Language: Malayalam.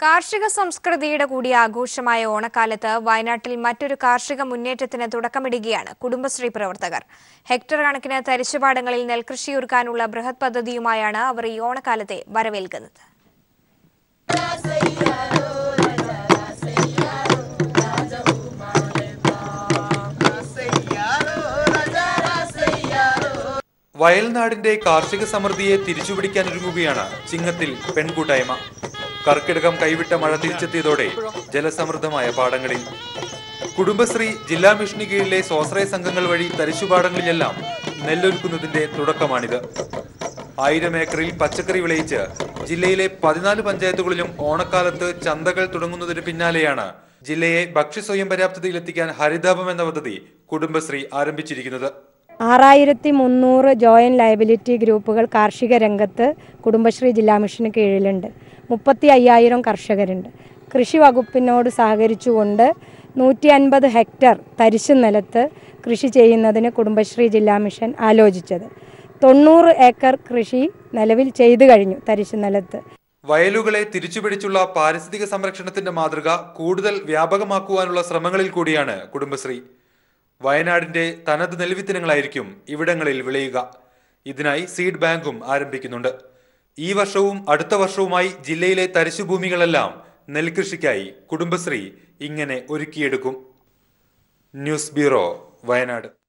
കാർഷിക സംസ്കൃതിയുടെ കൂടി ആഘോഷമായ ഓണക്കാലത്ത് വയനാട്ടിൽ മറ്റൊരു കാർഷിക മുന്നേറ്റത്തിന് തുടക്കമിടുകയാണ് കുടുംബശ്രീ പ്രവർത്തകർ ഹെക്ടർ കണക്കിന് തരിശുപാടങ്ങളിൽ നെൽകൃഷിയൊരുക്കാനുള്ള ബൃഹത് പദ്ധതിയുമായാണ് അവർ ഈ ഓണക്കാലത്തെ വരവേൽക്കുന്നത് വയൽനാടിന്റെ കാർഷിക സമൃദ്ധിയെ തിരിച്ചുപിടിക്കാനൊരുങ്ങുകയാണ് ചിങ്ങത്തിൽ പെൺകൂട്ടായ്മ കർക്കിടകം കൈവിട്ട മഴ തിരിച്ചെത്തിയതോടെ ജലസമൃദ്ധമായ പാടങ്ങളിൽ കുടുംബശ്രീ ജില്ലാ മിഷന് കീഴിലെ സ്വാശ്രയ സംഘങ്ങൾ വഴി തരിശുപാടങ്ങളിലെല്ലാം നെല്ലൊരുക്കുന്നതിന്റെ തുടക്കമാണിത് ആയിരം ഏക്കറിൽ പച്ചക്കറി വിളയിച്ച് ജില്ലയിലെ പതിനാല് പഞ്ചായത്തുകളിലും ഓണക്കാലത്ത് ചന്തകൾ തുടങ്ങുന്നതിന് പിന്നാലെയാണ് ജില്ലയെ ഭക്ഷ്യസ്വയം പര്യാപ്തതയിലെത്തിക്കാൻ ഹരിതാപം എന്ന പദ്ധതി കുടുംബശ്രീ ആരംഭിച്ചിരിക്കുന്നത് ആറായിരത്തി മുന്നൂറ് ജോയിൻറ്റ് ലയബിലിറ്റി ഗ്രൂപ്പുകൾ കാർഷിക രംഗത്ത് കുടുംബശ്രീ ജില്ലാ മിഷന് കീഴിലുണ്ട് മുപ്പത്തി അയ്യായിരം കർഷകരുണ്ട് കൃഷി വകുപ്പിനോട് സഹകരിച്ചുകൊണ്ട് നൂറ്റി അൻപത് ഹെക്ടർ തരിശു നിലത്ത് കൃഷി ചെയ്യുന്നതിന് കുടുംബശ്രീ ജില്ലാ മിഷൻ ആലോചിച്ചത് തൊണ്ണൂറ് ഏക്കർ കൃഷി നിലവിൽ ചെയ്തു കഴിഞ്ഞു തരിശു നിലത്ത് വയലുകളെ തിരിച്ചുപിടിച്ചുള്ള പാരിസ്ഥിതിക സംരക്ഷണത്തിന്റെ മാതൃക കൂടുതൽ വ്യാപകമാക്കുവാനുള്ള ശ്രമങ്ങളിൽ കൂടിയാണ് കുടുംബശ്രീ വയനാടിന്റെ തനത് നെൽവിത്തിനങ്ങളായിരിക്കും ഇവിടങ്ങളിൽ വിളയുക ഇതിനായി സീഡ് ബാങ്കും ആരംഭിക്കുന്നുണ്ട് ഈ വർഷവും അടുത്ത വർഷവുമായി ജില്ലയിലെ തരിശുഭൂമികളെല്ലാം നെൽകൃഷിക്കായി കുടുംബശ്രീ ഇങ്ങനെ ഒരുക്കിയെടുക്കും ന്യൂസ് ബ്യൂറോ വയനാട്